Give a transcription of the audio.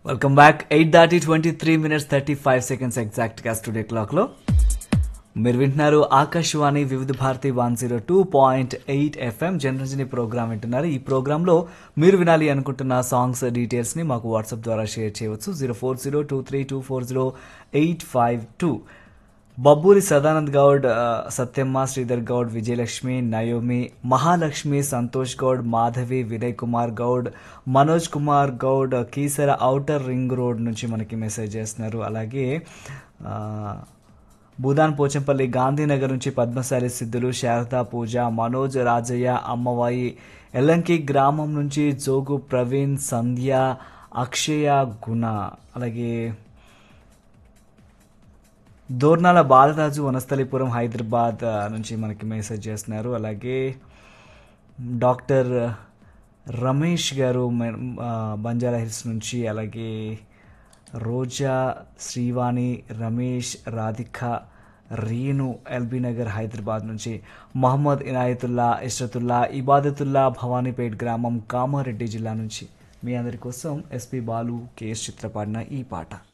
welcome back eight దాటి twenty three minutes thirty five seconds ఎగ్జాక్ట్గా studio క్లాక్లో మీరు వింటున్నారు Akashvani Vividh Bharati one zero two point eight FM Janaranjani programme వింటున్నారు ఈ ప్రోగ్రాంలో మీరు వినాలి అనుకుంటున్న సాంగ్స్ డీటెయిల్స్ని మాకు వాట్సాప్ ద్వారా షేర్ చేయవచ్చు zero four zero two three two four zero eight five two Babburi Sadanand Goud ఆ, Satyamma Sridhar Goud Vijayalakshmi Naomi Mahalakshmi Santosh Goud Madhavi Vinay Kumar Goud Manoj Kumar Goud Keesara outer ring road నుంచి మనకి మెసేజ్ చేస్తున్నారు అలాగే ఆ, భూదాన్ పోచంపల్లి గాంధీనగర్ నుంచి పద్మశాలి సిద్ధులు శారదా పూజ మనోజ్ రాజయ్య అమ్మవాయి ఎల్లంకి గ్రామం నుంచి జోగు ప్రవీణ్ సంధ్య అక్షయ గుణ అలాగే దోర్నాల బాలరాజు వనస్థలిపురం హైదరాబాద్ ఆ, నుంచి మనకి మెసేజ్ చేస్తున్నారు అలాగే డాక్టర్ రమేష్ గారు మె- ఆ, బంజారా హిల్స్ నుంచి అలాగే రోజా శ్రీవాణి రమేష్ రాధిక రీను ఎల్బీ నగర్ హైదరాబాద్ నుంచి మహమ్మద్ ఇనాయతుల్లా ఇష్రతుల్లా ఇబాదతుల్లా భవానీపేట్ గ్రామం కామారెడ్డి జిల్లా నుంచి మీ అందరి కోసం ఎస్పి బాలు కేఎస్ చిత్ర పాడిన ఈ పాట